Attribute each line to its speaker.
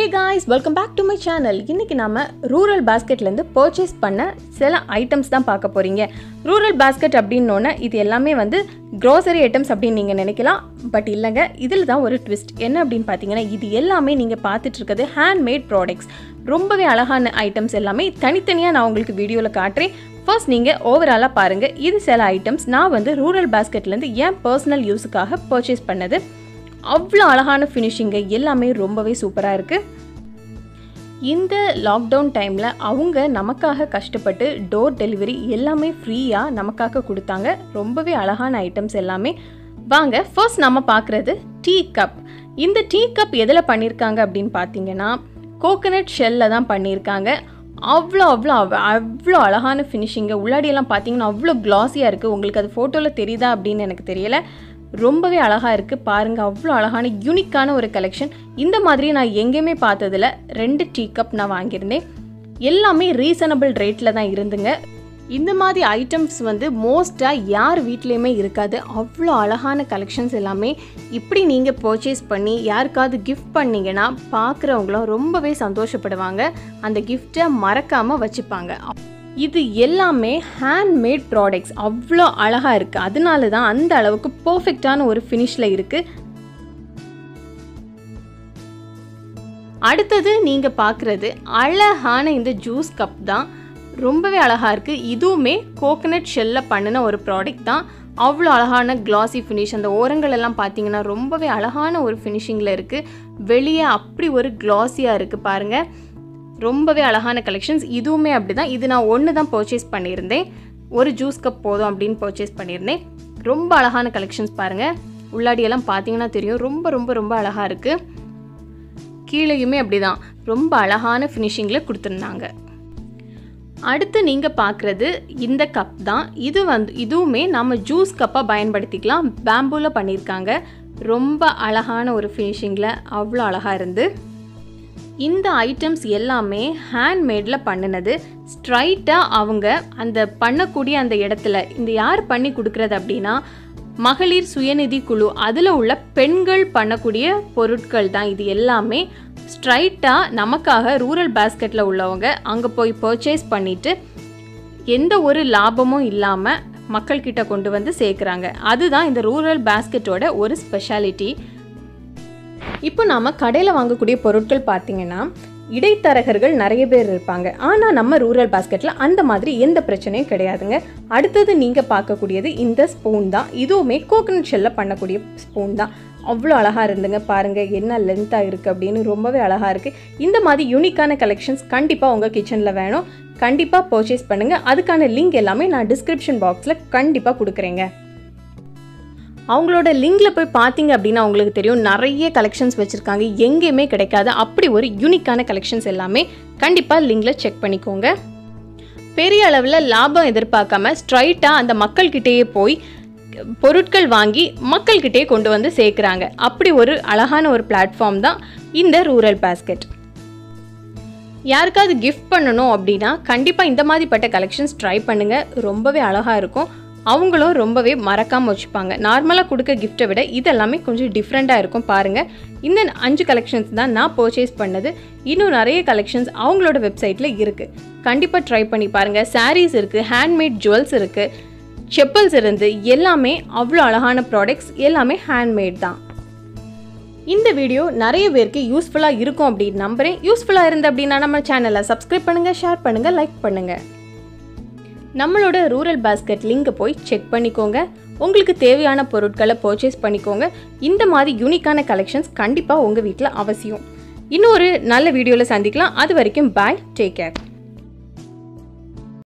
Speaker 1: hey guys welcome back to my channel இன்றைக்கி நாம rural பேஸ்கெட்லேருந்து purchase பண்ண சில ஐட்டம்ஸ் தான் பார்க்க போகிறீங்க ரூரல் பேஸ்கெட் அப்படின்னோன்னே இது எல்லாமே வந்து க்ரோசரி ஐட்டம்ஸ் அப்படின்னு நீங்கள் நினைக்கலாம் பட் இல்லைங்க இதில் தான் ஒரு ட்விஸ்ட் என்ன அப்படின்னு பார்த்தீங்கன்னா இது எல்லாமே நீங்கள் பார்த்துட்டு இருக்கிறது ஹேண்ட்மேட் ப்ராடக்ட்ஸ் ரொம்பவே அழகான ஐட்டம்ஸ் எல்லாமே தனித்தனியாக நான் உங்களுக்கு வீடியோவில் காட்டுறேன் ஃபர்ஸ்ட் நீங்கள் ஓவராலாக பாருங்கள் இது சில ஐட்டம்ஸ் நான் வந்து ரூரல் பேஸ்கெட்லேருந்து என் பர்சனல் யூஸுக்காக பர்ச்சேஸ் பண்ணது அவ்வளோ அழகான ஃபினிஷிங்கு எல்லாமே ரொம்பவே சூப்பராக இருக்குது இந்த லாக்டவுன் டைமில் அவங்க நமக்காக கஷ்டப்பட்டு டோர் டெலிவரி எல்லாமே ஃப்ரீயாக நமக்காக கொடுத்தாங்க ரொம்பவே அழகான ஐட்டம்ஸ் எல்லாமே வாங்க ஃபர்ஸ்ட் நம்ம பார்க்குறது டீ கப் இந்த டீ கப் எதில் பண்ணியிருக்காங்க அப்படின்னு பார்த்தீங்கன்னா கோகனட் ஷெல்லில் தான் பண்ணியிருக்காங்க அவ்வளோ அவ்வளோ அவ்- அவ்வளோ அழகான ஃபினிஷிங்கு உள்ளாடியெல்லாம் பார்த்தீங்கன்னா அவ்வளோ க்ளாஸியாக இருக்குது உங்களுக்கு அது ஃபோட்டோவில் தெரியுதா அப்படின்னு எனக்கு தெரியல ரொம்பவே அழகாக இருக்குது பாருங்கள் அவ்வளோ அழகான யூனிக்கான ஒரு கலெக்ஷன் இந்த மாதிரி நான் எங்கேயுமே பார்த்ததில் ரெண்டு டீ கப் நான் வாங்கியிருந்தேன் எல்லாமே ரீசனபிள் ரேட்டில் தான் இருந்துங்க இந்த மாதிரி ஐட்டம்ஸ் வந்து மோஸ்ட்டாக யார் வீட்லேயுமே இருக்காது அவ்வளோ அழகான கலெக்ஷன்ஸ் எல்லாமே இப்படி நீங்கள் பர்ச்சேஸ் பண்ணி யாருக்காவது கிஃப்ட் பண்ணீங்கன்னா பார்க்குறவங்களும் ரொம்பவே சந்தோஷப்படுவாங்க அந்த கிஃப்ட்டை மறக்காமல் வச்சுப்பாங்க இது எல்லாமே ஹேண்ட்மேட் ப்ராடக்ட்ஸ் அவ்வளோ அழகாக இருக்குது அதனால தான் அந்த அளவுக்கு பர்ஃபெக்டான ஒரு ஃபினிஷில் இருக்குது அடுத்தது நீங்கள் பார்க்குறது அழகான இந்த ஜூஸ் கப் தான் ரொம்பவே அழகாக இருக்குது இதுவுமே கோகனட் ஷெல்லில் பண்ணின ஒரு ப்ராடக்ட் தான் அவ்வளோ அழகான கிளாசி ஃபினிஷ் அந்த ஓரங்கள் எல்லாம் பார்த்தீங்கன்னா ரொம்பவே அழகான ஒரு ஃபினிஷிங்கில் இருக்குது வெளியே அப்படி ஒரு கிளாஸியாக இருக்குது பாருங்கள் ரொம்பவே அழகான கலெக்ஷன்ஸ் இதுவுமே அப்படி தான் இது நான் ஒன்று தான் பர்ச்சேஸ் பண்ணியிருந்தேன் ஒரு ஜூஸ் கப் போதும் அப்படின்னு பர்ச்சேஸ் பண்ணியிருந்தேன் ரொம்ப அழகான கலெக்ஷன்ஸ் பாருங்கள் உள்ளாடியெல்லாம் பார்த்தீங்கன்னா தெரியும் ரொம்ப ரொம்ப ரொம்ப அழகாக இருக்குது கீழேயுமே அப்படிதான் ரொம்ப அழகான ஃபினிஷிங்கில் கொடுத்துருந்தாங்க அடுத்து நீங்கள் பார்க்குறது இந்த கப் தான் இது வந்து இதுவுமே நம்ம ஜூஸ் கப்பாக பயன்படுத்திக்கலாம் பேம்பூவில் பண்ணியிருக்காங்க ரொம்ப அழகான ஒரு ஃபினிஷிங்கில் அவ்வளோ அழகாக இருந்து இந்த ஐட்டம்ஸ் எல்லாமே ஹேண்ட்மேடில் பண்ணினது ஸ்ட்ரைட்டாக அவங்க அந்த பண்ணக்கூடிய அந்த இடத்துல இந்த யார் பண்ணி கொடுக்குறது அப்படின்னா மகளிர் சுயநிதி குழு அதில் உள்ள பெண்கள் பண்ணக்கூடிய பொருட்கள் தான் இது எல்லாமே ஸ்ட்ரைட்டாக நமக்காக ரூரல் பேஸ்கெட்டில் உள்ளவங்க அங்கே போய் பர்ச்சேஸ் பண்ணிவிட்டு எந்த ஒரு லாபமும் இல்லாமல் மக்கள்கிட்ட கொண்டு வந்து சேர்க்குறாங்க அதுதான் இந்த ரூரல் பேஸ்கெட்டோட ஒரு ஸ்பெஷாலிட்டி இப்போ நாம் கடையில் வாங்கக்கூடிய பொருட்கள் பார்த்தீங்கன்னா இடைத்தரகர்கள் நிறைய பேர் இருப்பாங்க ஆனால் நம்ம ரூரல் பாஸ்கெட்டில் அந்த மாதிரி எந்த பிரச்சனையும் கிடையாதுங்க அடுத்தது நீங்கள் பார்க்கக்கூடியது இந்த ஸ்பூன் தான் இதுவுமே கோகனட் ஷெல்லில் பண்ணக்கூடிய ஸ்பூன் தான் அவ்வளோ அழகாக இருந்துங்க பாருங்கள் என்ன லென்த்தாக இருக்குது அப்படின்னு ரொம்பவே அழகாக இருக்குது இந்த மாதிரி யூனிக்கான கலெக்ஷன்ஸ் கண்டிப்பாக உங்கள் கிச்சனில் வேணும் கண்டிப்பாக பர்ச்சேஸ் பண்ணுங்கள் அதுக்கான லிங்க் எல்லாமே நான் டிஸ்கிரிப்ஷன் பாக்ஸில் கண்டிப்பாக கொடுக்குறேங்க அவங்களோட லிங்கில் போய் பார்த்தீங்க அப்படின்னா உங்களுக்கு தெரியும் நிறைய கலெக்ஷன்ஸ் வச்சுருக்காங்க எங்கேயுமே கிடைக்காத அப்படி ஒரு யூனிக்கான கலெக்ஷன்ஸ் எல்லாமே கண்டிப்பாக லிங்கில் செக் பண்ணிக்கோங்க பெரிய அளவில் லாபம் எதிர்பார்க்காம ஸ்ட்ரைட்டாக அந்த மக்கள்கிட்டயே போய் பொருட்கள் வாங்கி மக்கள்கிட்டயே கொண்டு வந்து சேர்க்குறாங்க அப்படி ஒரு அழகான ஒரு பிளாட்ஃபார்ம் தான் இந்த ரூரல் பாஸ்கெட் யாருக்காவது கிஃப்ட் பண்ணணும் அப்படின்னா கண்டிப்பாக இந்த மாதிரிப்பட்ட கலெக்ஷன்ஸ் ட்ரை பண்ணுங்கள் ரொம்பவே அழகாக இருக்கும் அவங்களும் ரொம்பவே மறக்காமல் வச்சுப்பாங்க நார்மலாக கொடுக்க கிஃப்ட்டை விட இதெல்லாமே கொஞ்சம் டிஃப்ரெண்ட்டாக இருக்கும் பாருங்கள் இந்த அஞ்சு கலெக்ஷன்ஸ் தான் நான் பர்ச்சேஸ் பண்ணது இன்னும் நிறைய கலெக்ஷன்ஸ் அவங்களோட வெப்சைட்டில் இருக்குது கண்டிப்பாக ட்ரை பண்ணி பாருங்கள் சாரீஸ் இருக்குது ஹேண்ட்மேட் ஜுவல்ஸ் இருக்குது செப்பல்ஸ் இருந்து எல்லாமே அவ்வளோ அழகான ப்ராடக்ட்ஸ் எல்லாமே ஹேண்ட்மேட் தான் இந்த வீடியோ நிறைய பேருக்கு யூஸ்ஃபுல்லாக இருக்கும் அப்படின்னு நம்புகிறேன் யூஸ்ஃபுல்லாக இருந்து அப்படின்னா நம்ம சேனலை சப்ஸ்கிரைப் பண்ணுங்கள் ஷேர் பண்ணுங்கள் லைக் பண்ணுங்கள் நம்மளோட ரூரல் பாஸ்கெட் லிங்கை போய் செக் பண்ணிக்கோங்க உங்களுக்கு தேவையான பொருட்களை பர்ச்சேஸ் பண்ணிக்கோங்க இந்த மாதிரி யூனிக்கான கலெக்ஷன்ஸ் கண்டிப்பாக உங்கள் வீட்டில் அவசியம் இன்னொரு நல்ல வீடியோவில் சந்திக்கலாம் அது வரைக்கும் பாய் டேக் கேர்